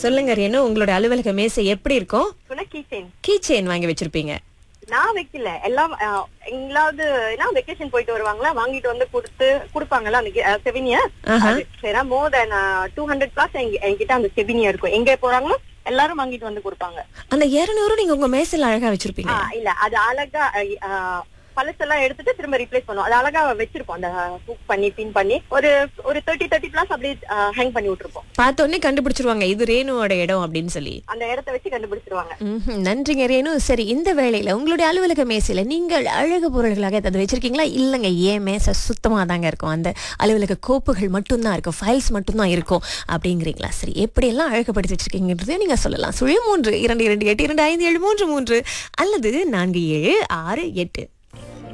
சொல்லுங்க ரேணு உங்களோட அலுவலக மேசை எப்படி இருக்கும் சொன்னா கீ செயின் கீ செயின் வாங்கி வச்சிருப்பீங்க நான் வைக்கல எல்லாம் அஹ், எங்களாவது வெக்கேஷன் போயிட்டு வருவாங்களா வாங்கிட்டு வந்து கொடுத்து கொடுப்பாங்கல்ல அந்த செவினிய ஆஹா. சரி more than two hundred plus என்கிட்ட அந்த செவினியா இருக்கும் எங்க போறாங்களோ எல்லாரும் வாங்கிட்டு வந்து கொடுப்பாங்க அந்த இருநூறு நீங்க உங்க மேசையில அழகா வச்சிருப்பீங்க ஆ, இல்ல அது அழகா அஹ், அஹ், பழசெல்லாம் எடுத்துட்டு திரும்ப ரீப்ளேஸ் பண்ணுவோம் அது அழகா வச்சிருப்போம் அந்த ஹூக் பண்ணி பின் பண்ணி ஒரு ஒரு தேர்ட்டி தேர்ட்டி பிளஸ் அப்படியே ஹேங் பண்ணி விட்டுருப்போம் பார்த்த உடனே கண்டுபிடிச்சிருவாங்க இது ரேணுவோட இடம் அப்படின்னு சொல்லி அந்த இடத்த வச்சு கண்டுபிடிச்சிருவாங்க ம்ஹும். நன்றிங்க ரேணு சரி இந்த வேளையில உங்களுடைய அலுவலக மேசையில நீங்கள் அழகு பொருள்களாக ஏதாவது வச்சிருக்கீங்களா இல்லைங்க ஏன் மேசை சுத்தமா தாங்க இருக்கும் அந்த அலுவலக கோப்புகள் மட்டும்தான் இருக்கும் ஃபைல்ஸ் மட்டும்தான் இருக்கும் அப்படிங்கிறீங்களா சரி எப்படியெல்லாம் அழகுபடுத்தி வச்சிருக்கீங்கன்றதையும் நீங்க சொல்லலாம் சுழி மூன்று இரண்டு இரண்டு எட்டு இரண்டு ஐந்து ஏழு மூன்று மூன்று அல்லது நான்கு ஏழு ஆறு எட்டு